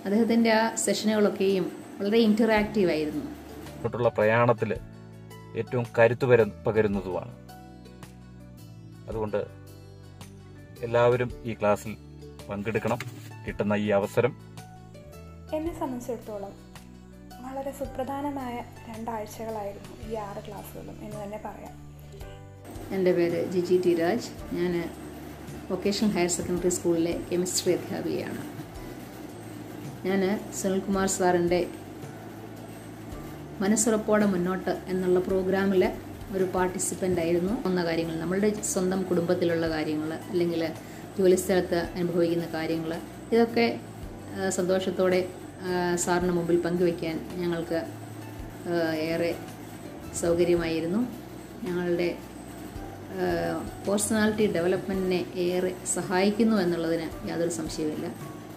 അദ്ദേഹത്തിൻ്റെ ആ സെഷനുകളൊക്കെയും വളരെ ഇൻറ്ററാക്റ്റീവ് ആയിരുന്നു മുന്നോട്ടുള്ള പ്രയാണത്തിൽ ഏറ്റവും കരുത്തു പര പകരുന്നതുമാണ് അതുകൊണ്ട് എല്ലാവരും ഈ ക്ലാസ്സിൽ പങ്കെടുക്കണം കിട്ടുന്ന ഈ അവസരം എന്നെ സംബന്ധിച്ചിടത്തോളം വളരെ സുപ്രധാനമായ രണ്ടാഴ്ചകളായിരുന്നു ഈ ആറ് ക്ലാസ്സുകളും എന്ന് തന്നെ പറയാം എൻ്റെ പേര് ജിജി ടി രാജ് ഞാൻ വൊക്കേഷണൽ ഹയർ സെക്കൻഡറി സ്കൂളിലെ കെമിസ്ട്രി അധ്യാപികയാണ് ഞാൻ സുനിൽകുമാർ സാറിൻ്റെ മനസ്സുറപ്പോടെ മുന്നോട്ട് എന്നുള്ള പ്രോഗ്രാമിൽ ഒരു പാർട്ടിസിപ്പൻ്റ് ആയിരുന്നു ഒന്ന കാര്യങ്ങൾ നമ്മളുടെ സ്വന്തം കുടുംബത്തിലുള്ള കാര്യങ്ങൾ അല്ലെങ്കിൽ ജോലിസ്ഥലത്ത് അനുഭവിക്കുന്ന കാര്യങ്ങൾ ഇതൊക്കെ ആ, സന്തോഷത്തോടെ ആ, സാറിന് മുമ്പിൽ പങ്കുവയ്ക്കാൻ ഞങ്ങൾക്ക് ആ, ഏറെ സൗകര്യമായിരുന്നു ഞങ്ങളുടെ പേഴ്സണാലിറ്റി ഡെവലപ്മെൻറ്റിനെ ഏറെ സഹായിക്കുന്നു എന്നുള്ളതിന് യാതൊരു സംശയവുമില്ല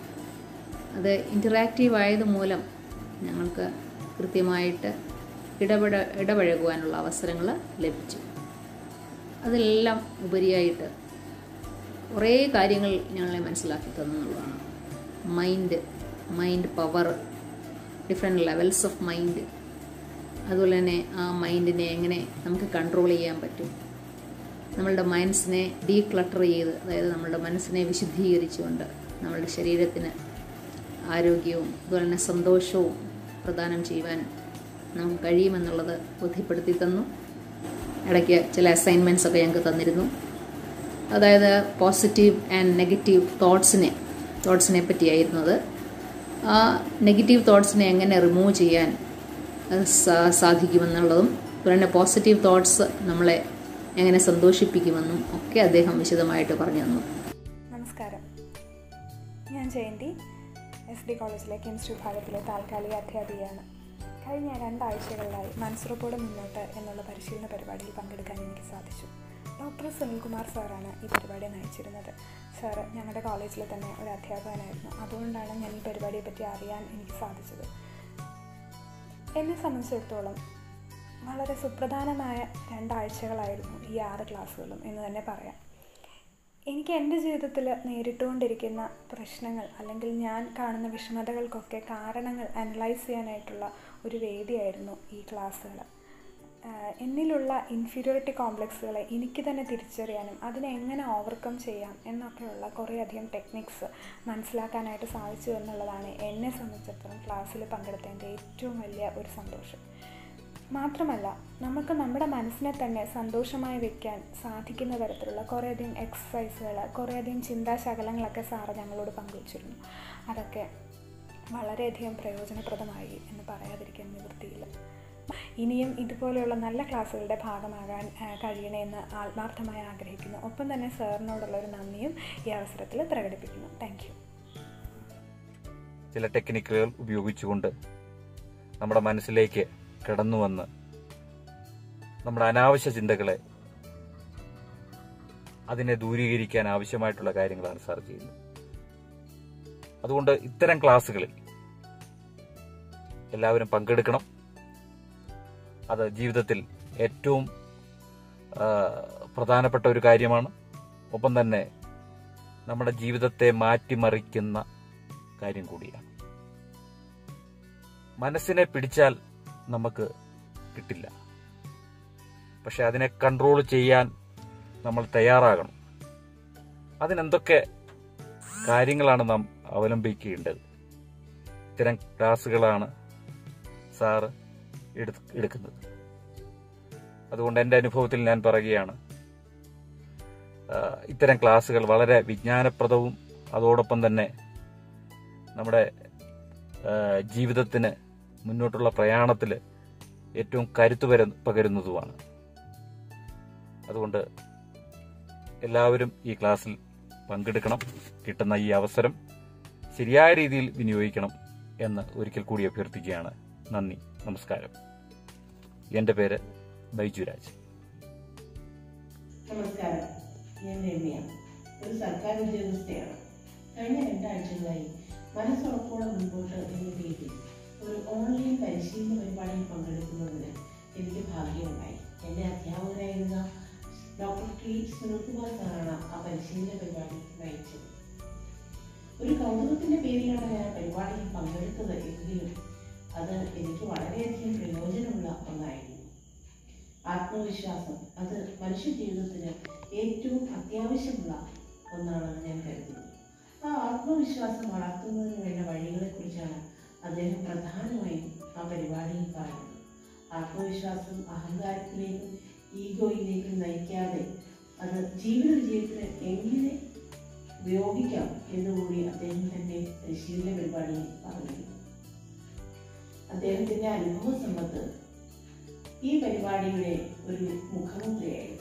അത് ഇൻറ്ററാക്റ്റീവ് ആയത് മൂലം ഞങ്ങൾക്ക് കൃത്യമായിട്ട് ഇടപെട ഇടപഴകുവാനുള്ള അവസരങ്ങൾ ലഭിച്ചു അതിലെല്ലാം ഉപരിയായിട്ട് കുറേ കാര്യങ്ങൾ ഞങ്ങളെ മനസ്സിലാക്കി തന്നു എന്നുള്ളതാണ് mind mind power different levels of mind അതുപോലെ തന്നെ ആ മൈൻഡിനെ എങ്ങനെ നമുക്ക് കൺട്രോൾ ചെയ്യാൻ പറ്റും നമ്മളുടെ മൈൻഡ്സിനെ ഡീക്ലട്ടർ ചെയ്ത് അതായത് നമ്മളുടെ മനസ്സിനെ വിശുദ്ധീകരിച്ചുകൊണ്ട് നമ്മളുടെ ശരീരത്തിന് ആരോഗ്യവും അതുപോലെ തന്നെ സന്തോഷവും പ്രദാനം ചെയ്യുവാൻ നമുക്ക് കഴിയുമെന്നുള്ളത് ബോധ്യപ്പെടുത്തി തന്നു ഇടയ്ക്ക് ചില അസൈൻമെൻറ്റ്സ് ഒക്കെ ഞങ്ങൾക്ക് തന്നിരുന്നു അതായത് പോസിറ്റീവ് ആൻഡ് നെഗറ്റീവ് തോട്ട്സിനെ തോട്ട്സിനെ പറ്റിയായിരുന്നു അത് ആ നെഗറ്റീവ് തോട്ട്സിനെ എങ്ങനെ റിമൂവ് ചെയ്യാൻ അത് സാ- സാധിക്കുമെന്നുള്ളതും അതുപോലെ തന്നെ പോസിറ്റീവ് തോട്ട്സ് നമ്മളെ എങ്ങനെ സന്തോഷിപ്പിക്കുമെന്നും ഒക്കെ അദ്ദേഹം വിശദമായിട്ട് പറഞ്ഞു തന്നു നമസ്കാരം ഞാൻ ജയന്തി എസ് ഡി കോളേജിലെ കെമിസ്ട്രി വിഭാഗത്തിലെ താൽക്കാലിക അധ്യാപികയാണ് കഴിഞ്ഞ രണ്ടാഴ്ചകളിലായി മനസ്സുറപ്പോടെ മുന്നോട്ട് എന്നുള്ള പരിശീലന പരിപാടിയിൽ പങ്കെടുക്കാൻ എനിക്ക് സാധിച്ചു ഡോക്ടർ സുനിൽകുമാർ സാറാണ് ഈ പരിപാടി നയിച്ചിരുന്നത് സാറ് ഞങ്ങളുടെ കോളേജിലെ തന്നെ ഒരു അധ്യാപകനായിരുന്നു അതുകൊണ്ടാണ് ഞാൻ ഈ പരിപാടിയെ പറ്റി അറിയാൻ എനിക്ക് സാധിച്ചത് എന്നെ സംബന്ധിച്ചിടത്തോളം വളരെ സുപ്രധാനമായ രണ്ടാഴ്ചകളായിരുന്നു ഈ ആറ് ക്ലാസ്സുകളും എന്ന് തന്നെ പറയാം എനിക്ക് എൻ്റെ ജീവിതത്തിൽ നേരിട്ടുകൊണ്ടിരിക്കുന്ന പ്രശ്നങ്ങൾ അല്ലെങ്കിൽ ഞാൻ കാണുന്ന വിഷമതകൾക്കൊക്കെ കാരണങ്ങൾ അനലൈസ് ചെയ്യാനായിട്ടുള്ള ഒരു വേദിയായിരുന്നു ഈ ക്ലാസ്സുകൾ ആഹ് എന്നിലുള്ള ഇൻഫീരിയോറിറ്റി കോംപ്ലക്സുകളെ എനിക്ക് തന്നെ തിരിച്ചറിയാനും അതിനെ എങ്ങനെ ഓവർകം ചെയ്യാം എന്നൊക്കെയുള്ള കുറേയധികം ടെക്നിക്സ് മനസ്സിലാക്കാനായിട്ട് സാധിച്ചു എന്നുള്ളതാണ് എന്നെ സംബന്ധിച്ചിടത്തോളം ക്ലാസ്സിൽ പങ്കെടുത്തതിൻ്റെ ഏറ്റവും വലിയ ഒരു സന്തോഷം മാത്രമല്ല നമുക്ക് നമ്മുടെ മനസ്സിനെ തന്നെ സന്തോഷമായി വെക്കാൻ സാധിക്കുന്ന തരത്തിലുള്ള കുറേയധികം എക്സസൈസുകൾ കുറേയധികം ചിന്താശകലങ്ങളൊക്കെ സാറ് ഞങ്ങളോട് പങ്കുവച്ചിരുന്നു അതൊക്കെ വളരെയധികം പ്രയോജനപ്രദമായി എന്ന് പറയാതിരിക്കാൻ നിവൃത്തിയില്ല ഇനിയും ഇതുപോലെയുള്ള നല്ല ക്ലാസ്സുകളുടെ ഭാഗമാകാൻ ആ, കഴിയണേ എന്ന് ആത്മാർത്ഥമായി ആഗ്രഹിക്കുന്നു ഒപ്പം തന്നെ സാറിനോടുള്ള ഒരു നന്ദിയും ഈ അവസരത്തിൽ പ്രകടിപ്പിക്കുന്നു താങ്ക് യു ചില ടെക്നിക്കുകൾ ഉപയോഗിച്ചുകൊണ്ട് നമ്മുടെ മനസ്സിലേക്ക് കടന്നു വന്ന് നമ്മുടെ അനാവശ്യ ചിന്തകളെ അതിനെ ദൂരീകരിക്കാൻ ആവശ്യമായിട്ടുള്ള കാര്യങ്ങളാണ് സാർ ചെയ്യുന്നത് അതുകൊണ്ട് ഇത്തരം ക്ലാസ്സുകളിൽ എല്ലാവരും പങ്കെടുക്കണം അത് ജീവിതത്തിൽ ഏറ്റവും ആ, പ്രധാനപ്പെട്ട ഒരു കാര്യമാണ് ഒപ്പം തന്നെ നമ്മുടെ ജീവിതത്തെ മാറ്റിമറിക്കുന്ന കാര്യം കൂടിയാണ് മനസ്സിനെ പിടിച്ചാൽ നമുക്ക് കിട്ടില്ല പക്ഷെ അതിനെ കൺട്രോൾ ചെയ്യാൻ നമ്മൾ തയ്യാറാകണം അതിനെന്തൊക്കെ കാര്യങ്ങളാണ് നാം അവലംബിക്കേണ്ടത് ഇത്തരം ക്ലാസ്സുകളാണ് സാറ് എടു- എടുക്കുന്നത് അതുകൊണ്ട് എൻ്റെ അനുഭവത്തിൽ ഞാൻ പറയുകയാണ് ആ, ഇത്തരം ക്ലാസ്സുകൾ വളരെ വിജ്ഞാനപ്രദവും അതോടൊപ്പം തന്നെ നമ്മുടെ ആ, ജീവിതത്തിന് മുന്നോട്ടുള്ള പ്രയാണത്തിൽ ഏറ്റവും കരുത്തു വര പകരുന്നതുമാണ് അതുകൊണ്ട് എല്ലാവരും ഈ ക്ലാസ്സിൽ പങ്കെടുക്കണം കിട്ടുന്ന ഈ അവസരം ശരിയായ രീതിയിൽ വിനിയോഗിക്കണം എന്ന് ഒരിക്കൽ കൂടി അഭ്യർത്ഥിക്കുകയാണ് നന്ദി നമസ്കാരം എൻ്റെ പേര് ബൈജുരാജ് നമസ്കാരം ഞാൻ രമ്യ ഒരു സർക്കാർ ഉദ്യോഗസ്ഥയാണ് കഴിഞ്ഞ രണ്ടാഴ്ചകളായി മനസ്സുറപ്പോടെ മുൻപോട്ട് എന്ന പേരിൽ ഒരു ഓൺലൈൻ പരിശീലന പരിപാടിയിൽ പങ്കെടുക്കുന്നതിന് എനിക്ക് ഭാഗ്യമുണ്ടായി എൻ്റെ അധ്യാപകരായിരുന്ന ഡോക്ടർ ടി സുനിൽകുമാർ സാറാണ് ആ പരിശീലന പരിപാടി നയിച്ചത് ഒരു കൗതുകത്തിന്റെ പേരിലാണ് ഞാൻ ആ പരിപാടിയിൽ പങ്കെടുത്തത് എങ്കിലും അത് എനിക്ക് വളരെയധികം പ്രയോജനമുള്ള ഒന്നായിരുന്നു ആത്മവിശ്വാസം അത് മനുഷ്യ ജീവിതത്തിന് ഏറ്റവും അത്യാവശ്യമുള്ള ഒന്നാണെന്ന് ഞാൻ കരുതുന്നു ആ ആത്മവിശ്വാസം വളർത്തുന്നതിന് വേണ്ട വഴികളെക്കുറിച്ചാണ് അദ്ദേഹം പ്രധാനമായും ആ പരിപാടിയിൽ പറയുന്നത് ആത്മവിശ്വാസം അഹങ്കാരത്തിലേക്കും ഈഗോയിലേക്കും നയിക്കാതെ അത് ജീവിത വിജയത്തിന് എങ്ങനെ ഉപയോഗിക്കാം എന്നുകൂടി അദ്ദേഹം തന്റെ പരിശീലന പരിപാടിയിൽ പറഞ്ഞിരുന്നു അദ്ദേഹത്തിന്റെ അനുഭവ സമ്പത്ത് ഈ പരിപാടിയുടെ ഒരു മുഖമുദ്രയായിരുന്നു